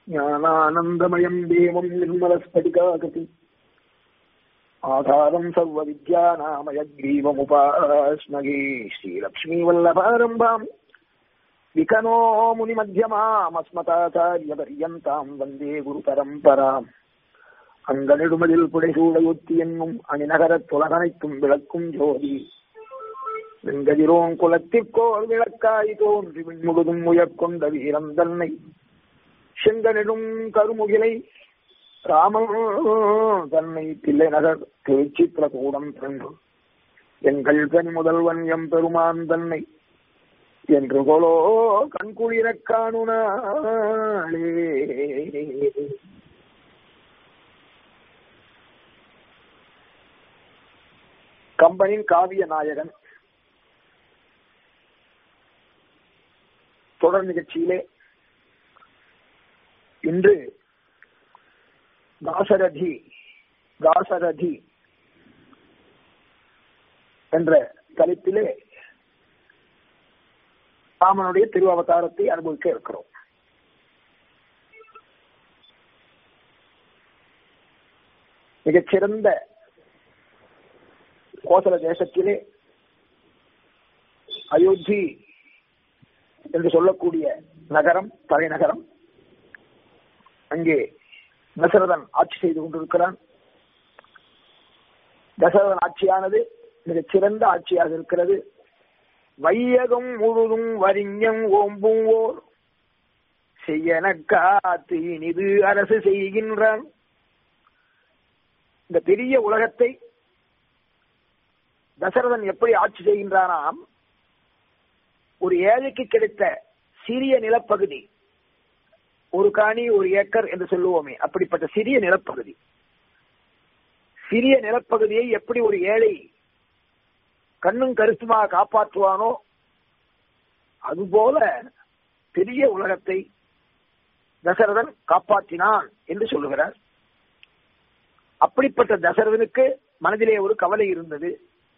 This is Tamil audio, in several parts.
ज्ञानानन्दमयम् देवम् निर्मलस्फटिकाकृति आधारम् सर्वविद्यानामयग्रीवमुपास्मगे श्रीलक्ष्मीवल्लभारम्भाम् विकनो முனிமத்தியமாமஸ்மதாச்சாரியபரியந்தாம் வந்தே குரு பரம்பராம் அங்கனெடுமதில் புடைசூடையொத்தி என்னும் அணிநகரத் துலகனைத்தும் விளக்கும் ஜோதி வெங்கதிரோன் குலத்திற்கோர் விளக்காய் தோன்றி விண்முழுதும் உயர்கொண்ட வீரம் தன்னை செங்கனிடும் கருமுகிலை ராமன் தன்னை தில்லை நகர் திருச்சித்திரகூடம் சென்று எங்கள் கனி முதல்வன் எம் பெருமான் தன்னை என்று கொலோ கண்குளிரக் காணுனாளே கம்பனின் காவிய நாயகன் தொடர் நிகழ்ச்சியிலே இன்று தாசரதி தாசரதி என்ற தலைப்பிலே ராமனுடைய திருவவதாரத்தை அனுபவிக்க இருக்கிறோம் மிகச்சிறந்த கோசல தேசத்திலே அயோத்தி என்று சொல்லக்கூடிய நகரம் தலைநகரம் அங்கே தசரதன் ஆட்சி செய்து கொண்டிருக்கிறான் தசரதன் ஆட்சியானது மிகச் சிறந்த ஆட்சியாக இருக்கிறது வையகம் முழுதும் வரிஞம் ஓம்பும் ஓர் செய்யன காத்து இனிது அரசு செய்கின்றான் இந்த பெரிய உலகத்தை தசரதன் எப்படி ஆட்சி செய்கின்றானாம் ஒரு ஏழைக்கு கிடைத்த சிறிய நிலப்பகுதி ஒரு காணி ஒரு ஏக்கர் என்று சொல்லுவோமே அப்படிப்பட்ட சிறிய நிலப்பகுதி சிறிய நிலப்பகுதியை எப்படி ஒரு ஏழை கண்ணும் கருத்துமாக காப்பாற்றுவானோ அதுபோல பெரிய உலகத்தை தசரதன் காப்பாற்றினான் என்று சொல்லுகிறார் அப்படிப்பட்ட தசரதனுக்கு மனதிலே ஒரு கவலை இருந்தது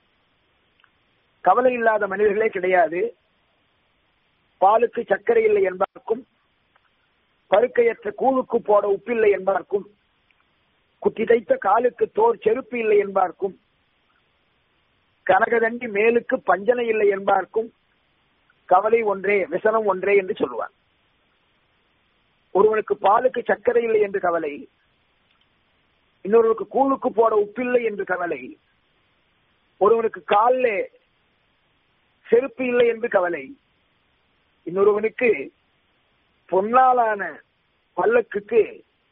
கவலை இல்லாத மனிதர்களே கிடையாது பாலுக்கு சர்க்கரை இல்லை என்பதற்கும் பருக்கையற்ற கூழுக்கு போட உப்பில்லை என்பதற்கும் குத்தி தைத்த காலுக்கு தோர் செருப்பு இல்லை என்பதற்கும் கனகதண்டி மேலுக்கு பஞ்சனை இல்லை என்பதற்கும் கவலை ஒன்றே விசனம் ஒன்றே என்று சொல்லுவார் ஒருவனுக்கு பாலுக்கு சர்க்கரை இல்லை என்று கவலை இன்னொருவனுக்கு கூழுக்கு போட உப்பில்லை என்று கவலை ஒருவனுக்கு காலில் செருப்பு இல்லை என்று கவலை இன்னொருவனுக்கு பொன்னாலான பல்லக்குக்கு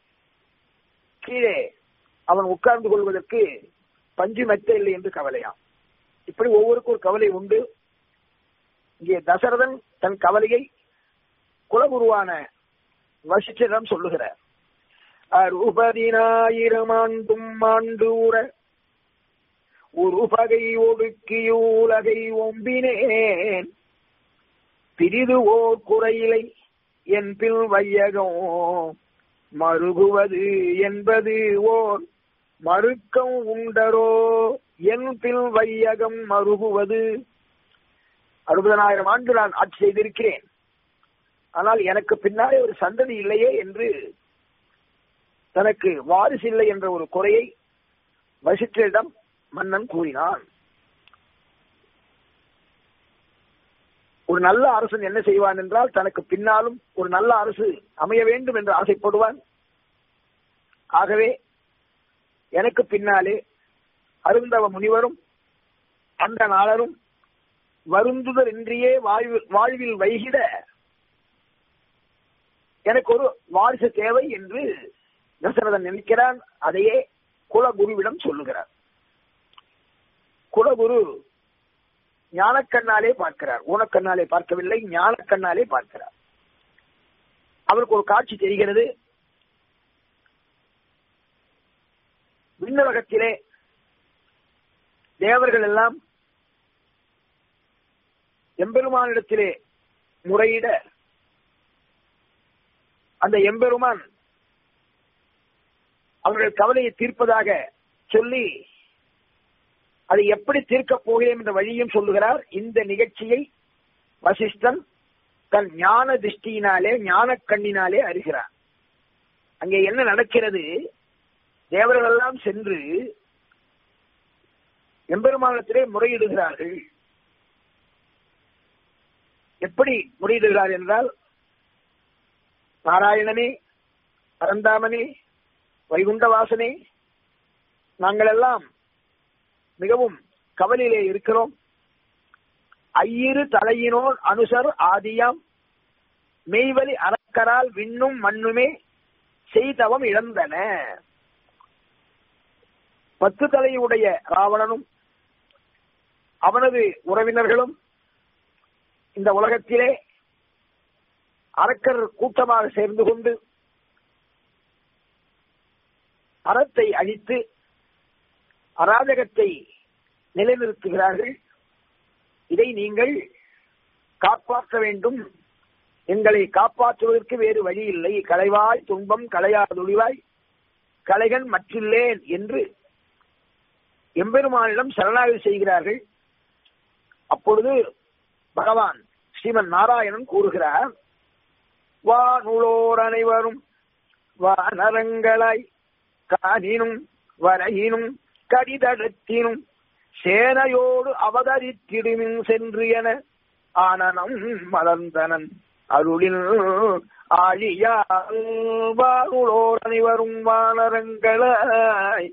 கீழே அவன் உட்கார்ந்து கொள்வதற்கு பஞ்சு மெத்த இல்லை என்று கவலையாம் இப்படி ஒவ்வொருக்கும் ஒரு கவலை உண்டு இங்கே தசரதன் தன் கவலையை குலகுருவான வசிஷ்டரிடம் சொல்லுகிறார் அறுபதினாயிரம் ஆண்டும் ஆண்டூர ஒரு பகை ஒடுக்கியூலகை ஒம்பினேன் பிரிது ஓர் குறையிலை என் பில் வையகம் மருகுவது என்பது ஓர் மறுக்கம் உண்டரோ என் பில் வையகம் மருகுவது அறுபதனாயிரம் ஆண்டு நான் ஆட்சி செய்திருக்கிறேன் ஆனால் எனக்கு பின்னாலே ஒரு சந்ததி இல்லையே என்று தனக்கு வாரிசு இல்லை என்ற ஒரு குறையை வசிஷ்டரிடம் மன்னன் கூறினான் ஒரு நல்ல அரசன் என்ன செய்வான் என்றால் தனக்கு பின்னாலும் ஒரு நல்ல அரசு அமைய வேண்டும் என்று ஆசைப்படுவான் ஆகவே எனக்கு பின்னாலே அருந்தவ முனிவரும் அந்த நாளரும் வருந்துதல் இன்றியே வாழ்வில் வாழ்வில் வைகிட எனக்கு ஒரு வாரிசு தேவை என்று தசரதன் நினைக்கிறான் அதையே குலகுருவிடம் சொல்லுகிறார் குலகுரு ஞானக்கண்ணாலே பார்க்கிறார் ஊனக்கண்ணாலே பார்க்கவில்லை ஞானக்கண்ணாலே பார்க்கிறார் அவருக்கு ஒரு காட்சி தெரிகிறது விண்ணுலகத்திலே தேவர்கள் எல்லாம் எம்பெருமானிடத்திலே முறையிட அந்த எம்பெருமான் அவர்கள் கவலையை தீர்ப்பதாக சொல்லி அதை எப்படி தீர்க்கப் போகிறேன் என்ற வழியும் சொல்லுகிறார் இந்த நிகழ்ச்சியை வசிஷ்டன் தன் ஞான திருஷ்டியினாலே ஞான கண்ணினாலே அறிகிறார் அங்கே என்ன நடக்கிறது தேவர்கள் எல்லாம் சென்று எம்பெருமானத்திலே முறையிடுகிறார்கள் எப்படி முறையிடுகிறார் என்றால் நாராயணனே பரந்தாமனே வைகுண்டவாசனே நாங்கள் எல்லாம் மிகவும் கவலையிலே இருக்கிறோம் ஐயிரு தலையினோர் அனுசர் ஆதியாம் மெய்வலி அறக்கரால் விண்ணும் மண்ணுமே செய்தவம் இழந்தன பத்து தலையுடைய ராவணனும் அவனது உறவினர்களும் இந்த உலகத்திலே அரக்கர் கூட்டமாக சேர்ந்து கொண்டு அறத்தை அழித்து அராஜகத்தை நிலைநிறுத்துகிறார்கள் இதை நீங்கள் காப்பாற்ற வேண்டும் எங்களை காப்பாற்றுவதற்கு வேறு வழி இல்லை களைவாய் துன்பம் களையாதுழிவாய் கலைகன் மற்றில்லேன் என்று எம்பெருமானிடம் சரணாகதி செய்கிறார்கள் அப்பொழுது பகவான் ஸ்ரீமன் நாராயணன் கூறுகிறார் வா நூலோர் அனைவரும் வானரங்களாய் காதினும் வரையினும் கடிதடத்தினும் சேனையோடு அவதரித்திடுமின் சென்று என ஆனனம் மலர்ந்தனன் அருளில் ஆழியால் வானுளோர் அனைவரும் வானரங்களாய்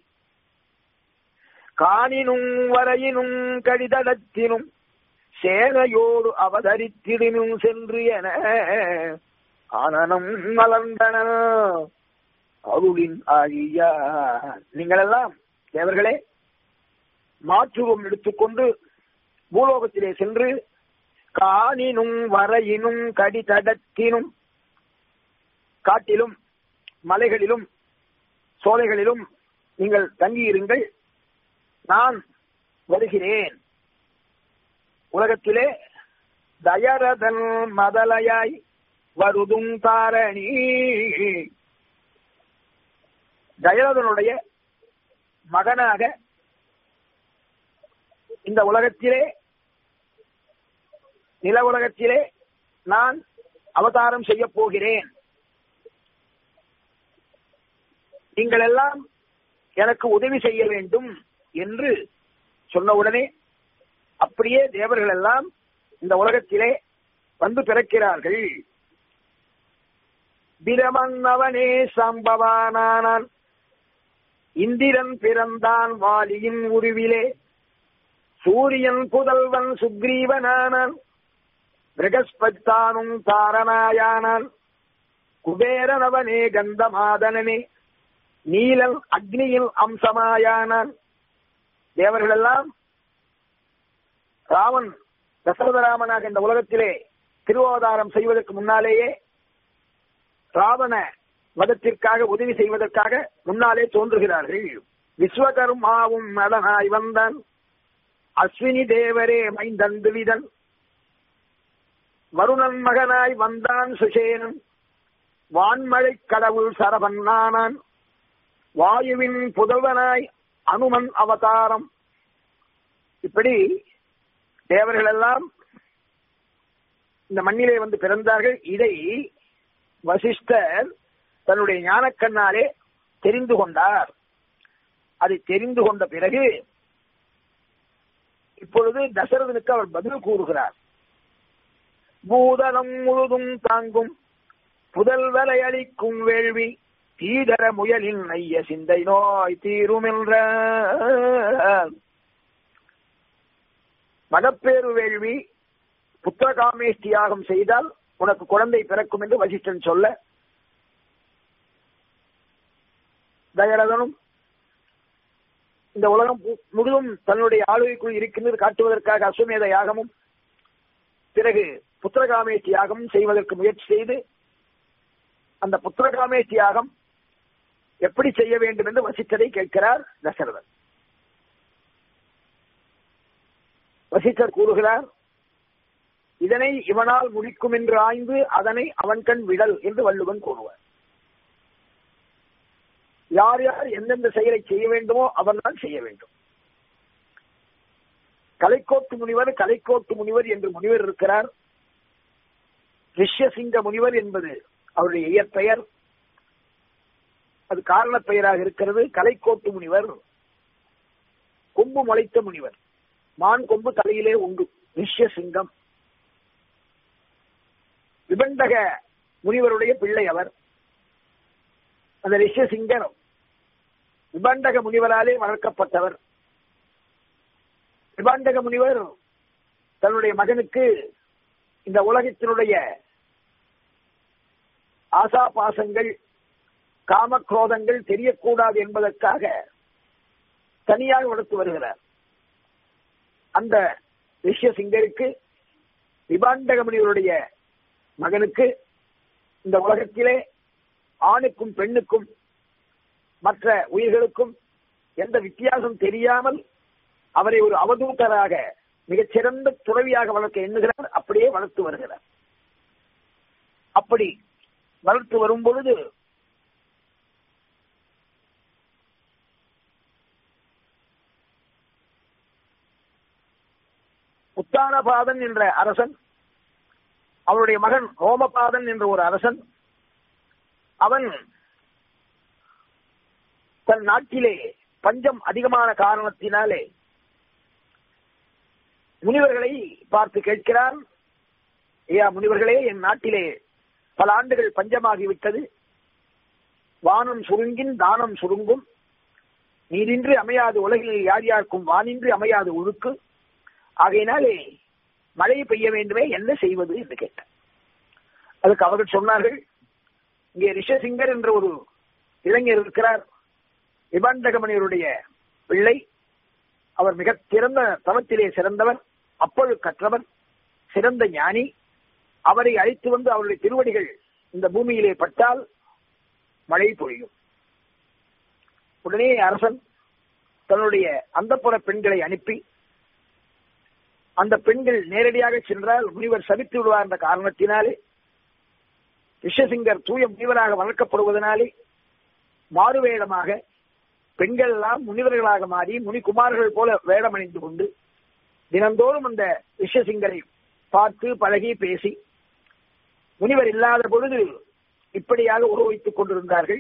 காணினும் வரையினும் கடிதடத்தினும் சேனையோடு அவதரித்திடுமின் சென்று என ஆனனம் மலர்ந்தன அருளின் ஆழியா நீங்களெல்லாம் தேவர்களே மாற்றுவம் எடுத்துக்கொண்டு பூலோகத்திலே சென்று காணினும் வரையினும் கடிதடத்தினும் காட்டிலும் மலைகளிலும் சோலைகளிலும் நீங்கள் தங்கியிருங்கள் நான் வருகிறேன் உலகத்திலே தயரதன் மதலையாய் வருதும் தாரணி தயரதனுடைய மகனாக இந்த உலகத்திலே நில உலகத்திலே நான் அவதாரம் செய்ய போகிறேன் நீங்கள் எல்லாம் எனக்கு உதவி செய்ய வேண்டும் என்று சொன்னவுடனே அப்படியே தேவர்கள் எல்லாம் இந்த உலகத்திலே வந்து பிறக்கிறார்கள் பிரமன்னவனே சம்பவானான் இந்திரன் பிறந்தான் வாலியின் உருவிலே சூரியன் புதல்வன் சுக்ரீவனானான் பிரகஸ்பத்தானும் தாரனாயானான் குபேரனவனே கந்தமாதனனே நீலன் அக்னியில் அம்சமாயானான் தேவர்கள் எல்லாம் ராமன் தசரதராமனாக இந்த உலகத்திலே திருவாதாரம் செய்வதற்கு முன்னாலேயே ராவண மதத்திற்காக உதவி செய்வதற்காக முன்னாலே தோன்றுகிறார்கள் விஸ்வகர்மாவும் நடனாய் வந்தான் அஸ்வினி தேவரே மைந்தன் துவிதன் வருணன் மகனாய் வந்தான் சுசேனன் வான்மழை கடவுள் சரபன்னானான் வாயுவின் புதல்வனாய் அனுமன் அவதாரம் இப்படி தேவர்கள் எல்லாம் இந்த மண்ணிலே வந்து பிறந்தார்கள் இதை வசிஷ்டர் தன்னுடைய ஞானக்கண்ணாலே தெரிந்து கொண்டார் அதை தெரிந்து கொண்ட பிறகு இப்பொழுது தசரதனுக்கு அவர் பதில் கூறுகிறார் பூதலம் முழுதும் தாங்கும் புதல்வரை அளிக்கும் வேள்வி தீதர முயலின் ஐய சிந்தை நோய் தீரும் என்ற மதப்பேறு வேள்வி புத்திரகாமேஷ்டியாகம் செய்தால் உனக்கு குழந்தை பிறக்கும் என்று வசிஷ்டன் சொல்ல தயரதனும் இந்த உலகம் முழுதும் தன்னுடைய ஆளுகைக்குள் இருக்கின்றது காட்டுவதற்காக அஸ்வமேத யாகமும் பிறகு புத்திரகாமேஷ்டி யாகம் செய்வதற்கு முயற்சி செய்து அந்த புத்திரகாமேஷ்டி யாகம் எப்படி செய்ய வேண்டும் என்று வசித்ததை கேட்கிறார் தசரதன் வசித்தர் கூறுகிறார் இதனை இவனால் முடிக்கும் என்று ஆய்ந்து அதனை அவன் கண் விடல் என்று வள்ளுவன் கூறுவார் யார் யார் எந்தெந்த செயலை செய்ய வேண்டுமோ அவர்தான் செய்ய வேண்டும் கலைக்கோட்டு முனிவர் கலைக்கோட்டு முனிவர் என்று முனிவர் இருக்கிறார் ரிஷ்யசிங்க முனிவர் என்பது அவருடைய இயற்பெயர் அது காரண பெயராக இருக்கிறது கலைக்கோட்டு முனிவர் கொம்பு முளைத்த முனிவர் மான் கொம்பு தலையிலே உண்டு ரிஷ்ய சிங்கம் விபண்டக முனிவருடைய பிள்ளை அவர் அந்த ரிஷ்ய சிங்கர் விபண்டக முனிவராலே வளர்க்கப்பட்டவர் விபாண்டக முனிவர் தன்னுடைய மகனுக்கு இந்த உலகத்தினுடைய ஆசா பாசங்கள் காமக்ரோதங்கள் தெரியக்கூடாது என்பதற்காக தனியாக வளர்த்து வருகிறார் அந்த ரிஷ்ய சிங்கருக்கு விபாண்டக முனிவருடைய மகனுக்கு இந்த உலகத்திலே ஆணுக்கும் பெண்ணுக்கும் மற்ற உயிர்களுக்கும் எந்த வித்தியாசம் தெரியாமல் அவரை ஒரு அவதூதராக மிகச்சிறந்த துறவியாக வளர்க்க எண்ணுகிறார் அப்படியே வளர்த்து வருகிறார் அப்படி வளர்த்து வரும் பொழுது உத்தானபாதன் என்ற அரசன் அவருடைய மகன் ரோமபாதன் என்ற ஒரு அரசன் அவன் தன் நாட்டிலே பஞ்சம் அதிகமான காரணத்தினாலே முனிவர்களை பார்த்து கேட்கிறார் ஐயா முனிவர்களே என் நாட்டிலே பல ஆண்டுகள் பஞ்சமாகிவிட்டது வானம் சுருங்கின் தானம் சுருங்கும் நீரின்றி அமையாது உலகில் யார் யாருக்கும் வானின்றி அமையாது ஒழுக்கு ஆகையினாலே மழை பெய்ய வேண்டுமே என்ன செய்வது என்று கேட்டார் அதுக்கு அவர்கள் சொன்னார்கள் இங்கே ரிஷசிங்கர் என்ற ஒரு இளைஞர் இருக்கிறார் விபாண்டகமணியருடைய பிள்ளை அவர் மிக சிறந்த தவத்திலே சிறந்தவர் அப்பொழுது கற்றவர் சிறந்த ஞானி அவரை அழைத்து வந்து அவருடைய திருவடிகள் இந்த பூமியிலே பட்டால் மழை பொழியும் உடனே அரசன் தன்னுடைய அந்தப்புற பெண்களை அனுப்பி அந்த பெண்கள் நேரடியாக சென்றால் முனிவர் சபித்து விடுவார் என்ற காரணத்தினாலே ரிஷசிங்கர் தூய முனிவராக வளர்க்கப்படுவதனாலே மாறுவேடமாக பெண்கள் எல்லாம் முனிவர்களாக மாறி முனிகுமார்கள் போல வேடமணிந்து கொண்டு தினந்தோறும் அந்த ரிஷசிங்கரை பார்த்து பழகி பேசி முனிவர் இல்லாத பொழுது இப்படியாக உருவித்துக் கொண்டிருந்தார்கள்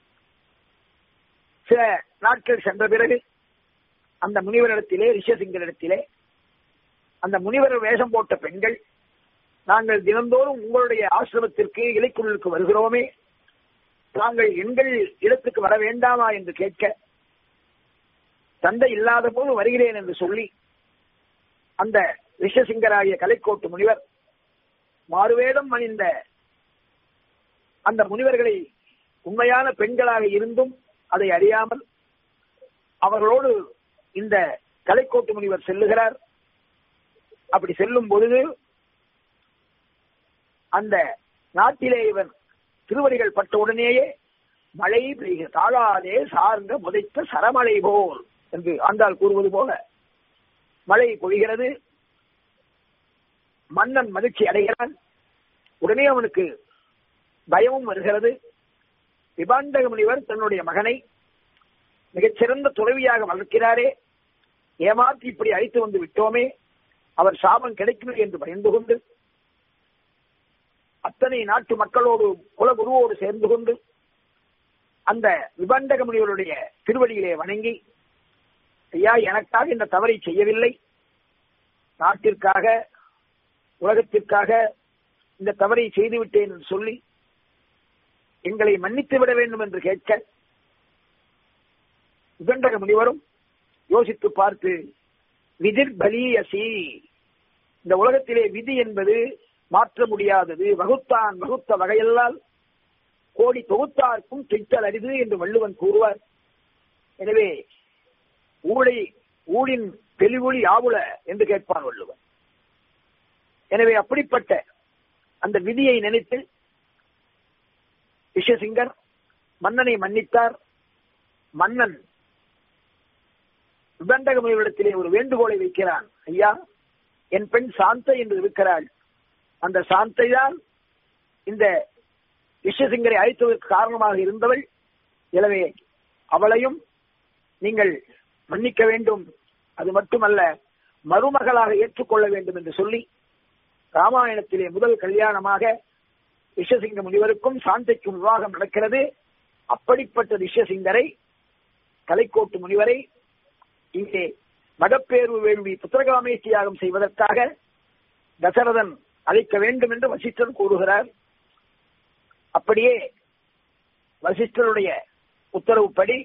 சில நாட்கள் சென்ற பிறகு அந்த முனிவரிடத்திலே ரிஷசிங்கரிடத்திலே அந்த முனிவர் வேஷம் போட்ட பெண்கள் நாங்கள் தினந்தோறும் உங்களுடைய ஆசிரமத்திற்கு இலைக்குழுக்கு வருகிறோமே தாங்கள் எங்கள் இடத்துக்கு வர வேண்டாமா என்று கேட்க தந்தை இல்லாத போது வருகிறேன் என்று சொல்லி அந்த ரிஷசிங்கராகிய கலைக்கோட்டு முனிவர் மாறுவேடம் அணிந்த அந்த முனிவர்களை உண்மையான பெண்களாக இருந்தும் அதை அறியாமல் அவர்களோடு இந்த கலைக்கோட்டு முனிவர் செல்லுகிறார் அப்படி செல்லும் பொழுது அந்த நாட்டிலே இவன் திருவடிகள் பட்ட உடனேயே மழை பெய்க தாழாதே சார்ந்த முதைத்த சரமழை போல் என்று ஆண்டாள் கூறுவது போல மழை பொழிகிறது மன்னன் மகிழ்ச்சி அடைகிறான் உடனே அவனுக்கு பயமும் வருகிறது விபாண்டக முனிவர் தன்னுடைய மகனை மிகச்சிறந்த துறவியாக வளர்க்கிறாரே ஏமாற்றி இப்படி அழைத்து வந்து விட்டோமே அவர் சாபம் கிடைக்கும் என்று பயந்து கொண்டு அத்தனை நாட்டு மக்களோடு குலகுருவோடு சேர்ந்து கொண்டு அந்த விபண்டக முனிவருடைய திருவடியிலே வணங்கி ஐயா எனக்காக இந்த தவறை செய்யவில்லை நாட்டிற்காக உலகத்திற்காக இந்த தவறை செய்துவிட்டேன் என்று சொல்லி எங்களை மன்னித்து விட வேண்டும் என்று கேட்க விபண்டக முனிவரும் யோசித்து பார்த்து விதிர் பலியசி இந்த உலகத்திலே விதி என்பது மாற்ற முடியாதது வகுத்தான் வகுத்த வகையெல்லாம் கோடி தொகுத்தார்க்கும் திட்டல் அரிது என்று வள்ளுவன் கூறுவார் எனவே ஊழை ஊழின் தெளிவொளி ஆவுல என்று கேட்பான் வள்ளுவன் எனவே அப்படிப்பட்ட அந்த விதியை நினைத்து விஷசிங்கர் மன்னனை மன்னித்தார் மன்னன் விபண்டக முனிவரிடத்திலே ஒரு வேண்டுகோளை வைக்கிறான் ஐயா என் பெண் சாந்த என்று இருக்கிறாள் அந்த சாந்தை தான் இந்த விஷசிங்கரை அழைத்ததற்கு காரணமாக இருந்தவள் எனவே அவளையும் நீங்கள் மன்னிக்க வேண்டும் அது மட்டுமல்ல மருமகளாக ஏற்றுக்கொள்ள வேண்டும் என்று சொல்லி ராமாயணத்திலே முதல் கல்யாணமாக விஷசிங்க முனிவருக்கும் சாந்தைக்கும் விவாகம் நடக்கிறது அப்படிப்பட்ட ரிஷ்யசிங்கரை கலைக்கோட்டு முனிவரை இங்கே மகப்பேர்வு வேள்வி புத்திரகாமேசி யாகம் செய்வதற்காக தசரதன் அழைக்க வேண்டும் என்று வசிஷ்டர் கூறுகிறார் அப்படியே வசிஷ்டருடைய உத்தரவுப்படி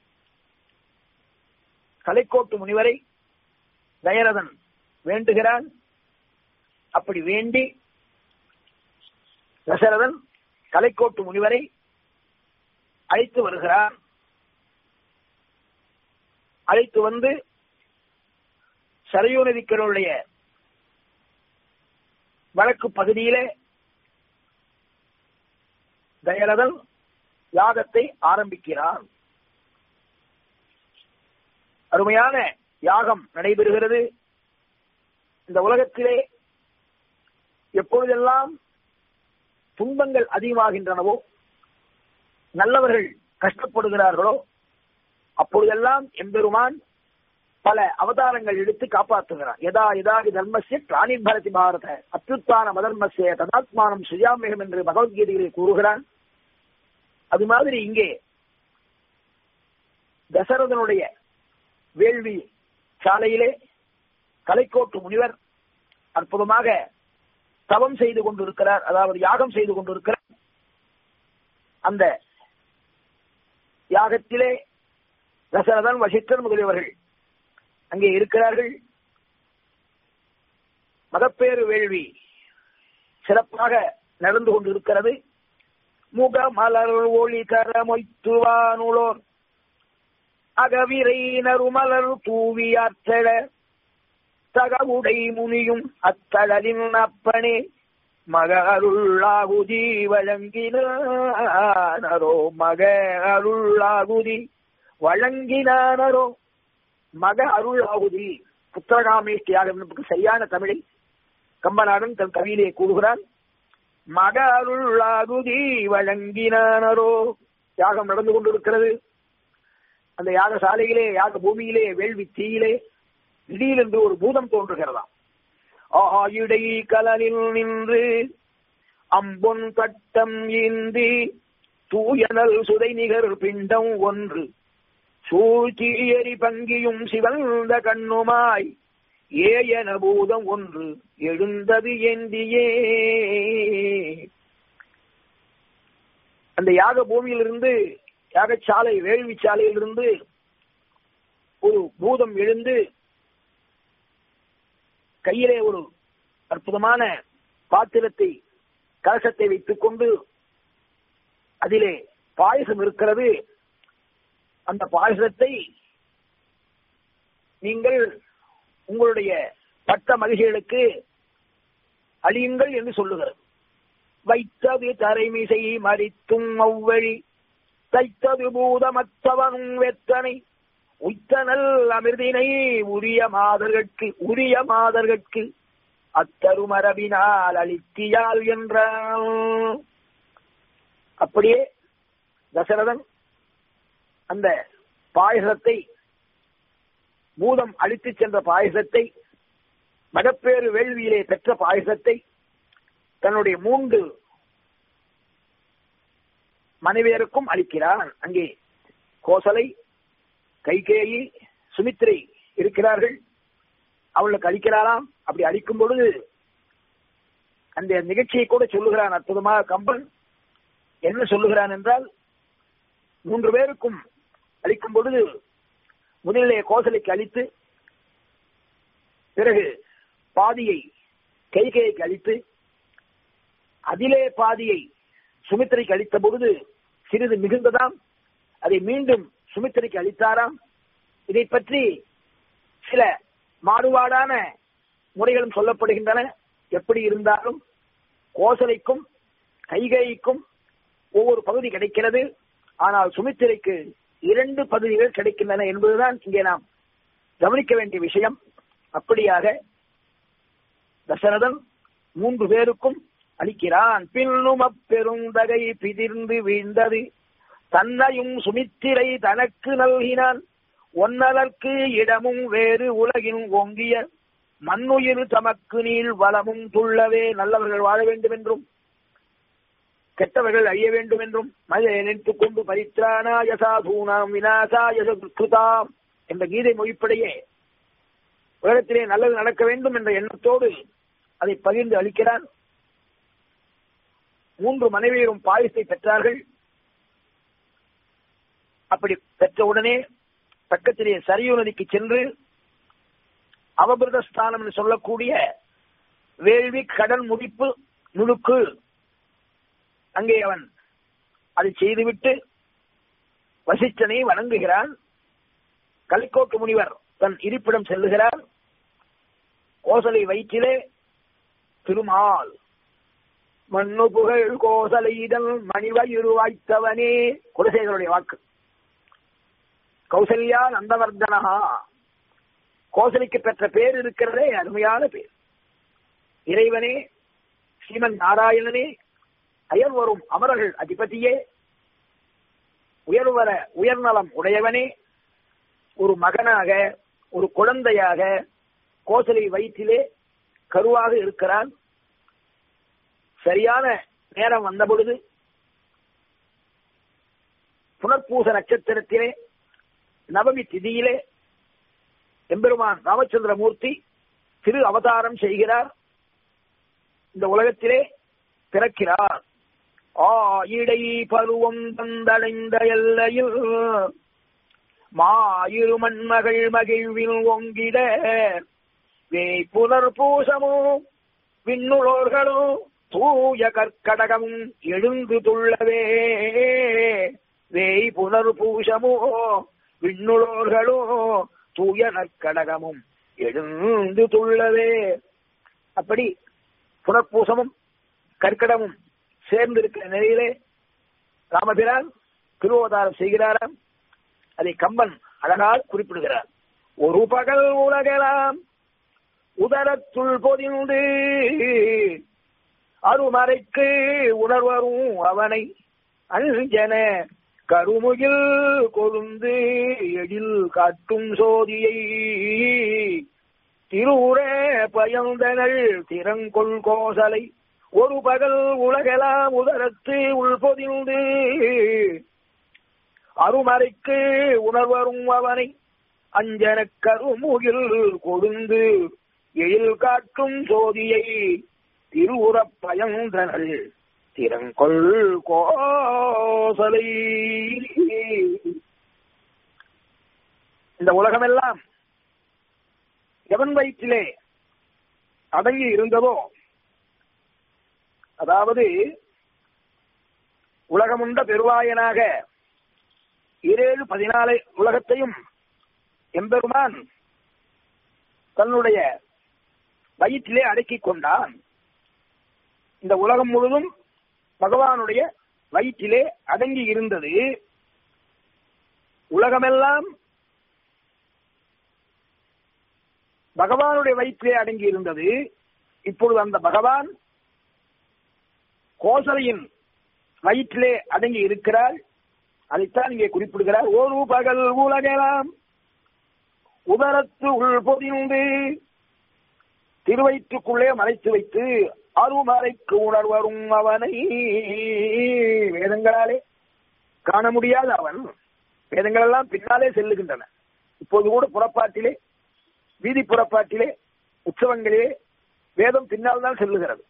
கலைக்கோட்டு முனிவரை தயரதன் வேண்டுகிறான் அப்படி வேண்டி தசரதன் கலைக்கோட்டு முனிவரை அழைத்து வருகிறான் அழைத்து வந்து சரையூ நதிக்கருடைய வழக்கு பகுதியிலே தயரதன் யாகத்தை ஆரம்பிக்கிறான் அருமையான யாகம் நடைபெறுகிறது இந்த உலகத்திலே எப்பொழுதெல்லாம் துன்பங்கள் அதிகமாகின்றனவோ நல்லவர்கள் கஷ்டப்படுகிறார்களோ அப்பொழுதெல்லாம் எம்பெருமான் பல அவதாரங்கள் எடுத்து காப்பாற்றுகிறார் எதா எதா தர்மசிய பிராணிர் பரதி பாரத அத்யுத்தான மதர்மசிய ததாத்மானம் சுயாமிகம் என்று பகவத்கீதையிலே கூறுகிறான் அது மாதிரி இங்கே தசரதனுடைய வேள்வி சாலையிலே கலைக்கோட்டு முனிவர் அற்புதமாக தவம் செய்து கொண்டிருக்கிறார் அதாவது யாகம் செய்து கொண்டிருக்கிறார் அந்த யாகத்திலே தசரதன் வசிஷ்டர் முதலியவர்கள் அங்கே இருக்கிறார்கள் மகப்பேறு வேள்வி சிறப்பாக நடந்து கொண்டிருக்கிறது முக மலர் ஒளி கர மொய்த்துவானுளோர் அகவிரை நறுமலர் தூவியாற்றட தகவுடை முனியும் அத்தழலின் அப்பனே மக அருளாகுதி வழங்கினானரோ மக அருளாகுதி வழங்கினானரோ மக அருளாகுதி புத்திரகாமேஷ்டியாக என்பதற்கு சரியான தமிழில் கம்பநாடன் தன் கவியிலே கூறுகிறான் மக அருளாகுதி வழங்கினானரோ யாகம் நடந்து கொண்டிருக்கிறது அந்த யாக சாலையிலே யாக பூமியிலே வேள்வி தீயிலே திடீரென்று ஒரு பூதம் தோன்றுகிறதாம் ஆயுடை கலனில் நின்று அம்பொன் கட்டம் ஏந்தி தூயனல் சுதை நிகர் பிண்டம் ஒன்று சூழ்ச்சியரி பங்கியும் சிவந்த கண்ணுமாய் ஏயன பூதம் ஒன்று எழுந்தது ஏந்தியே அந்த யாக பூமியிலிருந்து யாகச்சாலை வேள்வி சாலையிலிருந்து ஒரு பூதம் எழுந்து கையிலே ஒரு அற்புதமான பாத்திரத்தை கலசத்தை வைத்துக் கொண்டு அதிலே பாயசம் இருக்கிறது அந்த பாயசத்தை நீங்கள் உங்களுடைய பட்ட மகிழ்ச்சிகளுக்கு அழியுங்கள் என்று சொல்லுகிறது வைத்தது தரைமிசை மறித்தும் அவ்வழி தைத்தது பூதமற்றவனும் வெத்தனை உய்த்தனல் அமிர்தினை உரிய மாதர்கட்கு உரிய மாதர்கட்கு அத்தருமரபினால் அளித்தியால் என்றான் அப்படியே தசரதன் அந்த பாயசத்தை பூதம் அழித்துச் சென்ற பாயசத்தை மகப்பேறு வேள்வியிலே பெற்ற பாயசத்தை தன்னுடைய மூன்று மனைவியருக்கும் அளிக்கிறான் அங்கே கோசலை கைகேயி சுமித்ரை இருக்கிறார்கள் அவளுக்கு அளிக்கிறாராம் அப்படி அளிக்கும் பொழுது அந்த நிகழ்ச்சியை கூட சொல்லுகிறான் அற்புதமாக கம்பன் என்ன சொல்லுகிறான் என்றால் மூன்று பேருக்கும் அளிக்கும் பொழுது முதலிலே கோசலைக்கு அளித்து பிறகு பாதியை கைகைக்கு அளித்து அதிலே பாதியை சுமித்திரைக்கு அளித்த பொழுது சிறிது மிகுந்ததாம் அதை மீண்டும் சுமித்திரைக்கு அளித்தாராம் இதை பற்றி சில மாறுபாடான முறைகளும் சொல்லப்படுகின்றன எப்படி இருந்தாலும் கோசலைக்கும் கைகைக்கும் ஒவ்வொரு பகுதி கிடைக்கிறது ஆனால் சுமித்திரைக்கு இரண்டு பகுதிகள் கிடைக்கின்றன என்பதுதான் இங்கே நாம் கவனிக்க வேண்டிய விஷயம் அப்படியாக தசரதன் மூன்று பேருக்கும் அளிக்கிறான் பின்னும் அப்பெருந்தகை பிதிர்ந்து வீழ்ந்தது தன்னையும் சுமித்திரை தனக்கு நல்கினான் ஒன்னலர்க்கு இடமும் வேறு உலகின் ஓங்கிய மண்ணுயிர் தமக்கு நீள் வளமும் துள்ளவே நல்லவர்கள் வாழ வேண்டும் என்றும் கெட்டவர்கள் அழிய வேண்டும் என்றும் மழை நினைத்துக் கொண்டு பரித்ராணாய சாதூனாம் விநாசாய கிருதாம் என்ற கீதை மொழிப்படையே உலகத்திலே நல்லது நடக்க வேண்டும் என்ற எண்ணத்தோடு அதை பகிர்ந்து அளிக்கிறார் மூன்று மனைவியரும் பாயசத்தை பெற்றார்கள் அப்படி பெற்றவுடனே பக்கத்திலே சரியு நதிக்கு சென்று அவபிரத ஸ்தானம் என்று சொல்லக்கூடிய வேள்வி கடல் முடிப்பு நுணுக்கு அங்கே அவன் அதை செய்துவிட்டு வசிஷ்டனை வணங்குகிறான் கலிக்கோட்டு முனிவர் தன் இருப்பிடம் செல்லுகிறார் கோசலை வயிற்றிலே திருமால் மண்ணு புகழ் கோசலைதல் மணிவயிறு வாய்த்தவனே குலசேகருடைய வாக்கு கௌசல்யா நந்தவர்தனஹா கோசலிக்கு பெற்ற பேர் இருக்கிறதே அருமையான பேர் இறைவனே ஸ்ரீமன் நாராயணனே அயர் வரும் அமரர்கள் அதிபதியே உயர்வர உயர்நலம் உடையவனே ஒரு மகனாக ஒரு குழந்தையாக கோசலை வயிற்றிலே கருவாக இருக்கிறான் சரியான நேரம் வந்த பொழுது புனர்பூச நட்சத்திரத்திலே நவமி திதியிலே எம்பெருமான் ராமச்சந்திரமூர்த்தி திரு அவதாரம் செய்கிறார் இந்த உலகத்திலே பிறக்கிறார் ஆயிடை பருவம் தந்தடைந்த எல்லையில் மாயிரு மண்மகள் மகிழ்வில் ஒங்கிட வேய் புனர் பூசமோ விண்ணுளோர்களோ தூய கற்கடகமும் எழுந்து துள்ளவே வேய் புனர் பூசமோ விண்ணுளோர்களோ தூய நற்கடகமும் எழுந்து துள்ளவே அப்படி புனர்பூசமும் கற்கடமும் சேர்ந்து இருக்கிற நிலையிலே ராமபிரான் திருவோதாரம் செய்கிறாராம் அதை கம்பன் அழகால் குறிப்பிடுகிறார் ஒரு பகல் உலகலாம் உதரத்துள் பொதிந்து அருமறைக்கு உணர்வரும் அவனை அஞ்சன கருமுகில் கொழுந்து எழில் காட்டும் சோதியை திருவுர பயந்தனள் திறங்கொள் கோசலை ஒரு பகல் உலகெல்லாம் உதரத்து உள்பொதிந்து அருமறைக்கு உணர்வரும் அவனை அஞ்சன கருமுகில் கொழுந்து எழில் காட்டும் சோதியை திருவுறப் பயந்தனள் திறங்கொள் கோசலை இந்த உலகமெல்லாம் எவன் வயிற்றிலே அடங்கி இருந்ததோ அதாவது உலகமுண்ட பெருவாயனாக இரேழு பதினாலு உலகத்தையும் எம்பெருமான் தன்னுடைய வயிற்றிலே அடக்கிக் கொண்டான் இந்த உலகம் முழுதும் பகவானுடைய வயிற்றிலே அடங்கி இருந்தது உலகமெல்லாம் பகவானுடைய வயிற்றிலே அடங்கி இருந்தது இப்பொழுது அந்த பகவான் கோசலையின் வயிற்றிலே அடங்கி இருக்கிறாள் அதைத்தான் இங்கே குறிப்பிடுகிறார் ஒரு பகல் உலகெல்லாம் உதரத்து உள் பொதிந்து திருவயிற்றுக்குள்ளே மறைத்து வைத்து அருமறைக்கு உணர்வரும் அவனை வேதங்களாலே காண முடியாத அவன் வேதங்கள் எல்லாம் பின்னாலே செல்லுகின்றன இப்போது கூட புறப்பாட்டிலே வீதி புறப்பாட்டிலே உற்சவங்களிலே வேதம் பின்னால் தான் செல்லுகிறது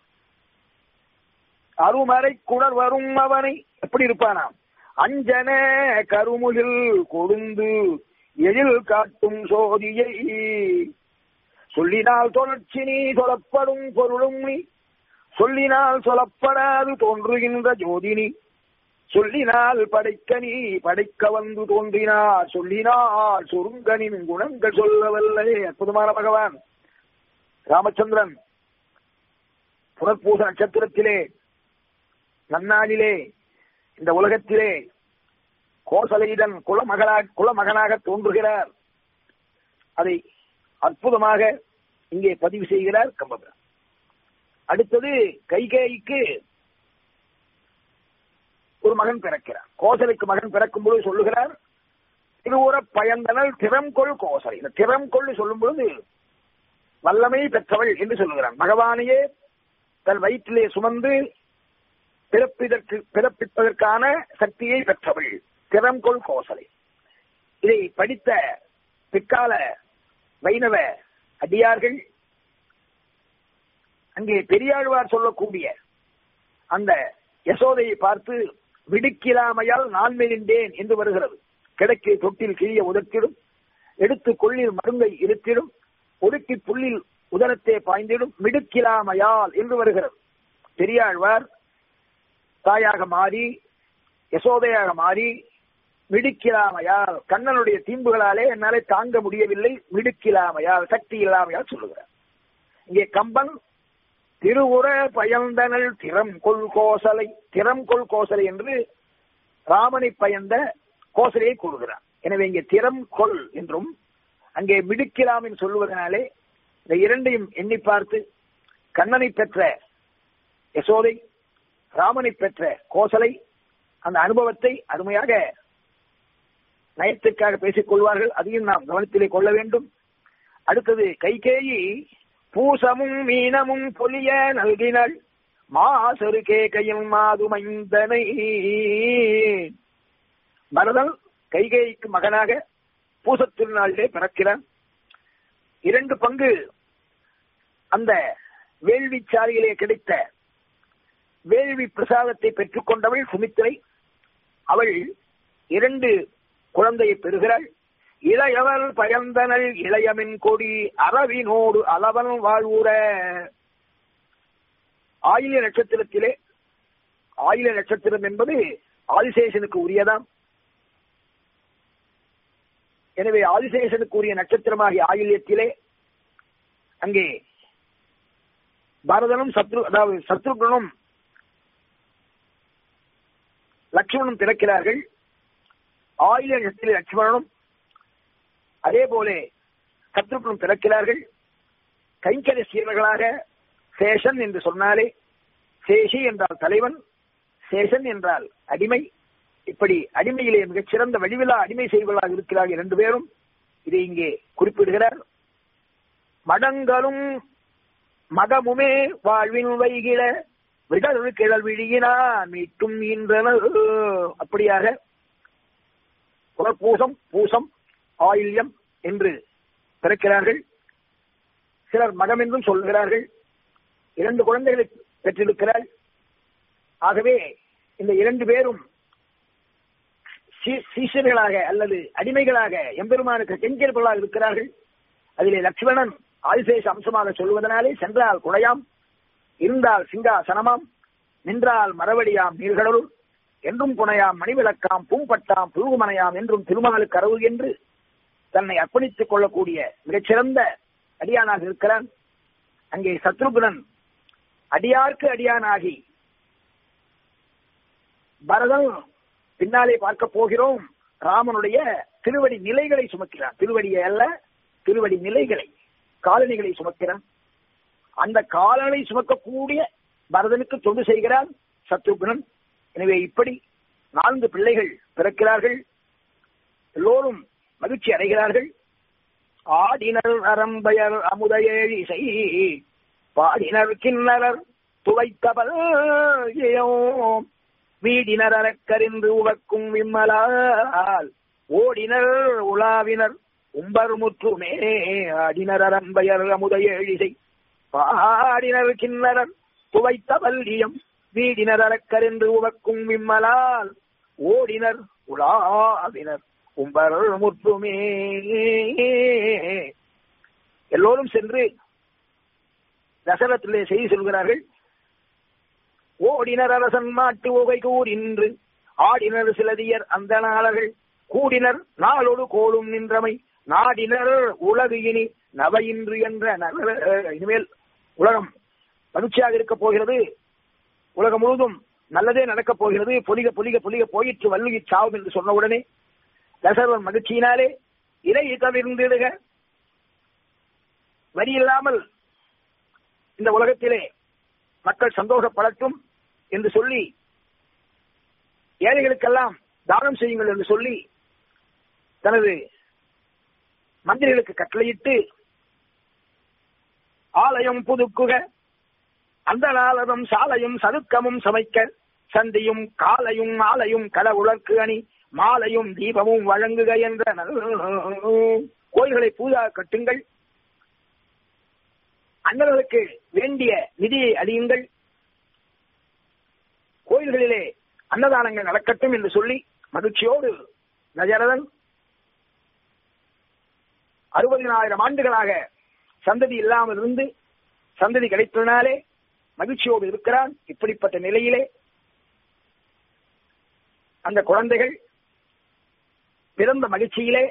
அருமறை குணர் வரும் அவனை எப்படி இருப்பானாம் அஞ்சன கருமுகில் கொழுந்து எழில் காட்டும் சோதியை சொல்லினால் தொடர்ச்சி நீ சொல்லப்படும் பொருளும் நீ சொல்லினால் சொல்லப்படாது தோன்றுகின்ற ஜோதினி சொல்லினால் படைக்க நீ படைக்க வந்து தோன்றினார் சொல்லினால் சுருங்கனின் குணங்கள் சொல்லவல்லே அற்புதமான பகவான் ராமச்சந்திரன் புனர்பூச நட்சத்திரத்திலே நன்னாளிலே இந்த உலகத்திலே கோசலையுடன் குலமகளா குலமகனாக தோன்றுகிறார் அதை அற்புதமாக இங்கே பதிவு செய்கிறார் கம்பபிரான் அடுத்தது கைகேயிக்கு ஒரு மகன் பிறக்கிறார் கோசலைக்கு மகன் பிறக்கும் பொழுது சொல்லுகிறார் திருவுர பயந்தனல் திறம்கொள் கோசலை இந்த திறம்கொள் சொல்லும் பொழுது வல்லமை பெற்றவள் என்று சொல்லுகிறான் பகவானையே தன் வயிற்றிலே சுமந்து பிறப்பிதற்கு பிறப்பிப்பதற்கான சக்தியை பெற்றவள் திறம்கொள் கோசலை இதை படித்த பிற்கால வைணவ அடியார்கள் அங்கே பெரியாழ்வார் சொல்லக்கூடிய அந்த யசோதையை பார்த்து விடுக்கிலாமையால் நான் மெலிந்தேன் என்று வருகிறது கிடக்கை தொட்டில் கிழிய உதற்றிடும் எடுத்து கொள்ளில் மருங்கை இருத்திடும் ஒடுக்கி புள்ளில் உதரத்தே பாய்ந்திடும் மிடுக்கிலாமையால் என்று வருகிறது பெரியாழ்வார் தாயாக மாறி யசோதையாக மாறி மிடுக்கிலாமையால் கண்ணனுடைய தீம்புகளாலே என்னாலே தாங்க முடியவில்லை மிடுக்கிலாமையால் சக்தி இல்லாமையால் சொல்லுகிறார் இங்கே கம்பன் திருவுர பயந்தனள் திறம் கொள் கோசலை திறம் கொள் கோசலை என்று ராமனை பயந்த கோசலையை கூறுகிறார் எனவே இங்கே திறம் கொள் என்றும் அங்கே மிடுக்கலாம் என்று சொல்லுவதனாலே இந்த இரண்டையும் எண்ணி பார்த்து கண்ணனை பெற்ற யசோதை ராமனை பெற்ற கோசலை அந்த அனுபவத்தை அருமையாக நயத்திற்காக பேசிக் கொள்வார்கள் அதையும் நாம் கவனத்திலே கொள்ள வேண்டும் அடுத்தது கைகேயி பூசமும் மீனமும் பொலிய நல்கினள் மாசரு கேகையும் மாதுமைந்தனை பரதன் கைகேயிக்கு மகனாக பூசத் திருநாளிலே பிறக்கிறான் இரண்டு பங்கு அந்த வேள்வி சாலையிலே கிடைத்த வேள்வி பிரசாதத்தை பெற்றுக் கொண்டவள் சுமித்திரை அவள் இரண்டு குழந்தையை பெறுகிறாள் இளையவள் பயந்தனள் இளையமின் கொடி அரவினோடு அளவன் வாழ்வுற ஆயில நட்சத்திரத்திலே ஆயில நட்சத்திரம் என்பது ஆதிசேஷனுக்கு உரியதாம் எனவே ஆதிசேஷனுக்கு உரிய நட்சத்திரமாகிய ஆயில்யத்திலே அங்கே பரதனும் சத்ரு அதாவது சத்ருகுணனும் லட்சுமணனும் பிறக்கிறார்கள் ஆயில நட்சத்திர லட்சுமணனும் அதே போல சத்ருகுணம் பிறக்கிறார்கள் கைங்கரிய சீரர்களாக சேஷன் என்று சொன்னாலே சேஷி என்றால் தலைவன் சேஷன் என்றால் அடிமை இப்படி அடிமையிலே மிகச் சிறந்த வடிவிலா அடிமை செய்வதாக இருக்கிறார்கள் இரண்டு பேரும் இதை இங்கே குறிப்பிடுகிறார் மடங்களும் மகமுமே வாழ்வின் வைகிட விடல் கிழல் விழியினான் மீட்டும் ஈன்றனர் அப்படியாக புறப்பூசம் பூசம் ஆயில்யம் என்று பிறக்கிறார்கள் சிலர் மகம் என்றும் சொல்கிறார்கள் இரண்டு குழந்தைகளை பெற்றிருக்கிறார் ஆகவே இந்த இரண்டு பேரும் சீஷர்களாக அல்லது அடிமைகளாக எம்பெருமானுக்கு கெஞ்சர்களாக இருக்கிறார்கள் அதிலே லட்சுமணன் ஆதிசேஷ அம்சமாக சொல்வதனாலே சென்றால் குடையாம் இருந்தால் சிங்காசனமாம் நின்றால் மரவடியாம் நீர்கடலுள் என்றும் புனையாம் மணிவிளக்காம் பூம்பட்டாம் புழுகுமனையாம் என்றும் திருமாலுக்கு அரவு என்று தன்னை அர்ப்பணித்துக் கொள்ளக்கூடிய மிகச்சிறந்த அடியானாக இருக்கிறான் அங்கே சத்ருகுணன் அடியார்க்கு அடியானாகி பரதன் பின்னாலே பார்க்க போகிறோம் ராமனுடைய திருவடி நிலைகளை சுமக்கிறான் திருவடியை அல்ல திருவடி நிலைகளை காலணிகளை சுமக்கிறான் அந்த காலனை சுமக்கக்கூடிய பரதனுக்கு தொண்டு செய்கிறான் சத்ருகுணன் எனவே இப்படி நான்கு பிள்ளைகள் பிறக்கிறார்கள் எல்லோரும் மகிழ்ச்சி அடைகிறார்கள் ஆடினர் அரம்பயர் அமுதையேழி செய் பாடினர் கிண்ணரர் துவைத்தபல் வீடினர் அறக்கறிந்து உவக்கும் விம்மலால் ஓடினர் உலாவினர் உம்பர் முற்றுமே ஆடினர் அரம்பயர் அமுதையேழிசை பாடினர் கிண்ணரர் துவைத்த வல்லியம் வீடினர் அறக்கறிந்து உவக்கும் விம்மலால் ஓடினர் உலாவினர் உம்பர் முற்றுமே எல்லோரும் சென்று தசரத்திலே செய்தி சொல்கிறார்கள் ஓடினர் அரசன் மாட்டு ஓகை கூறின்று ஆடினர் சிலதியர் அந்த நாளர்கள் கூடினர் நாளொடு கோளும் நின்றமை நாடினர் உலகு இனி நவையின்று என்ற இனிமேல் உலகம் மகிழ்ச்சியாக இருக்க போகிறது உலகம் முழுவதும் நல்லதே நடக்கப் போகிறது பொலிக பொலிக பொலிக போயிற்று வள்ளுகி சாவும் என்று சொன்ன உடனே தசரவன் மகிழ்ச்சியினாலே இறை தவிர்ந்திடுக வரி இல்லாமல் இந்த உலகத்திலே மக்கள் சந்தோஷப்படட்டும் என்று சொல்லி ஏழைகளுக்கெல்லாம் தானம் செய்யுங்கள் என்று சொல்லி தனது மந்திரிகளுக்கு கட்டளையிட்டு ஆலயம் புதுக்குக அந்த நாளதும் சாலையும் சதுக்கமும் சமைக்க சந்தியும் காலையும் மாலையும் கடவுளர்க்கு அணி மாலையும் தீபமும் வழங்குக என்ற கோயில்களை பூஜா கட்டுங்கள் அண்ணர்களுக்கு வேண்டிய நிதியை அடியுங்கள் கோயில்களிலே அன்னதானங்கள் நடக்கட்டும் என்று சொல்லி மகிழ்ச்சியோடு கஜரதன் அறுபதினாயிரம் ஆண்டுகளாக சந்ததி இல்லாமல் இருந்து சந்ததி கிடைத்ததினாலே மகிழ்ச்சியோடு இருக்கிறான் இப்படிப்பட்ட நிலையிலே அந்த குழந்தைகள் பிறந்த மகிழ்ச்சியிலே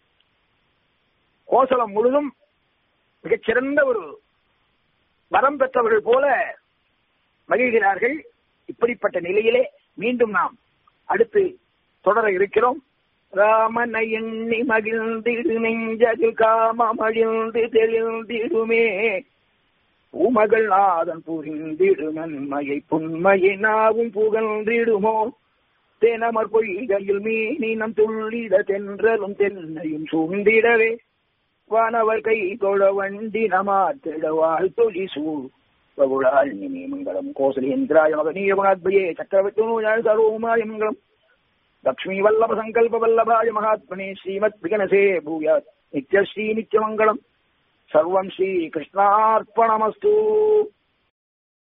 கோசலம் முழுதும் மிகச்சிறந்த ஒரு வரம் பெற்றவர்கள் போல மகிழ்கிறார்கள் இப்படிப்பட்ட நிலையிலே மீண்டும் நாம் அடுத்து தொடர இருக்கிறோம் ராமனை எண்ணி மகிழ்ந்திடு நெஞ்சதில் காமமழிந்து தெரிந்திடுமே பூமகள் நாதன் புரிந்திடு நன்மையை புண்மையை நாவும் புகழ்ந்திடுமோ தேனமர் பொய்கையில் மீனினம் துள்ளிட தென்றலும் தென்னையும் சூழ்ந்திடவே வானவர் கை தொழ வண்டி நமாத்திட வாழ்த்தொழி சூழ் பகுழால் நிமி மங்களம் கோசலேந்திராய மகனீய குணாத்பயே சக்கரவர்த்தி சரோமாய மங்களம் லக்ஷ்மீ வல்லப சங்கல்ப வல்லபாய மகாத்மனே ஸ்ரீமத் விகனசே பூயாத் நித்யஸ்ரீ நித்யமங்கலம் சர்வம் ஸ்ரீ கிருஷ்ணார்ப்பணமஸ்து